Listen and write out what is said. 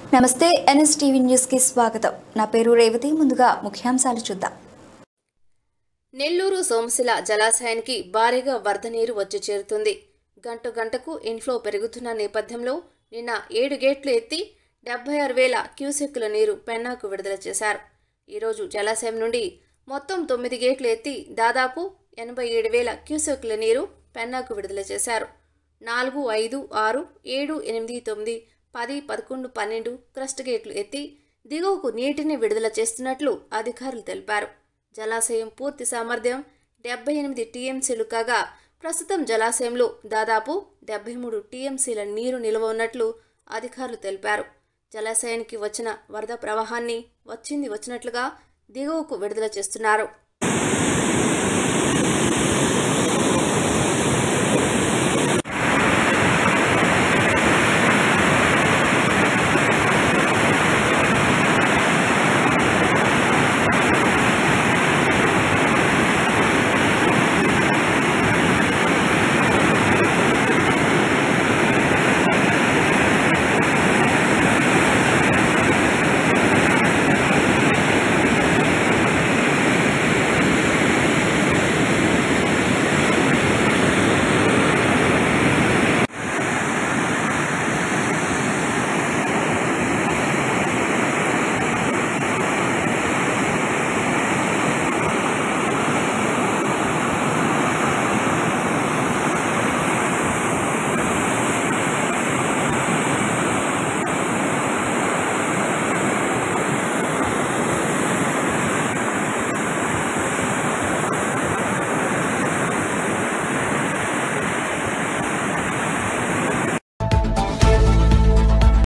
నమస్తే NS TV న్యూస్కి స్వాగతం నా పేరు రేవతి ముందుగా ముఖ్యాంశాలు చూద్దాం నెల్లూరు సోమశిల జలాశయానికి భారీగా వరద నీరు వచ్చి చేరుతుంది గంట గంటకు ఇన్ఫ్లో పెరుగుతున్న నేపథ్యంలో నిన్న ఏడు గేట్లు ఎత్తి డెబ్బై ఆరు వేల క్యూసెక్కుల నీరు పెన్నాకు విడుదల చేశారు ఈరోజు జలాశయం నుండి మొత్తం తొమ్మిది గేట్లు ఎత్తి దాదాపు ఎనభై ఏడు వేల క్యూసెక్కుల నీరు పెన్నాకు విడుదల చేశారు నాలుగు ఐదు ఆరు ఏడు ఎనిమిది తొమ్మిది పది పదకొండు పన్నెండు క్రస్ట్ గేట్లు ఎత్తి దిగువకు నీటిని విడుదల చేస్తున్నట్లు అధికారులు తెలిపారు జలాశయం పూర్తి సామర్థ్యం డెబ్బై ఎనిమిది టీఎంసీలు కాగా ప్రస్తుతం జలాశయంలో దాదాపు డెబ్బై మూడు టీఎంసీల నీరు నిల్వ ఉన్నట్లు అధికారులు తెలిపారు జలాశయానికి వచ్చిన వరద ప్రవాహాన్ని వచ్చింది వచ్చినట్లుగా దిగువకు విడుదల చేస్తున్నారు